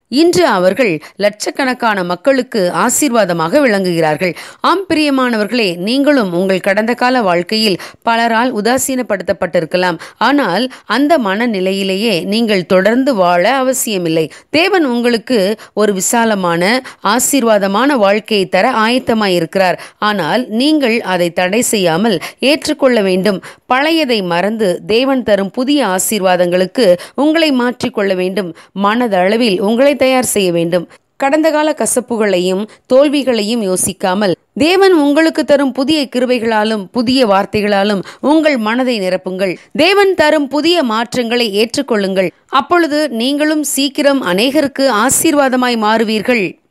இன்று அவர்கள் லட்சக்கணக்கான மக்களுக்கு ஆசீர்வாதமாக விளங்குகிறார்கள் ஆம் பிரியமானவர்களே நீங்களும் உங்கள் கடந்த கால வாழ்க்கையில் பலரால் உதாசீனப்படுத்தப்பட்டிருக்கலாம் ஆனால் அந்த மனநிலையிலேயே நீங்கள் தொடர்ந்து வாழ அவசியமில்லை தேவன் உங்களுக்கு ஒரு விசாலமான ஆசீர்வாதமான வாழ்க்கையை தர ஆயத்தமாய் இருக்கிறார் ஆனால் நீங்கள் அதை தடை செய்யாமல் ஏற்றுக்கொள்ள வேண்டும் பழையதை மறந்து தேவன் தரும் புதிய ஆசீர்வாதங்களுக்கு உங்களை மாற்றிக்கொள்ள வேண்டும் மனதளவில் உங்களை தயார் செய்ய வேண்டும் கடந்த கால கசப்புகளையும் தோல்விகளையும் யோசிக்காமல் தேவன் உங்களுக்கு தரும் புதிய கிருபைகளாலும் புதிய வார்த்தைகளாலும் உங்கள் மனதை நிரப்புங்கள் தேவன் தரும் புதிய மாற்றங்களை ஏற்றுக்கொள்ளுங்கள் அப்பொழுது நீங்களும் சீக்கிரம் அநேகருக்கு ஆசீர்வாதமாய் மாறுவீர்கள்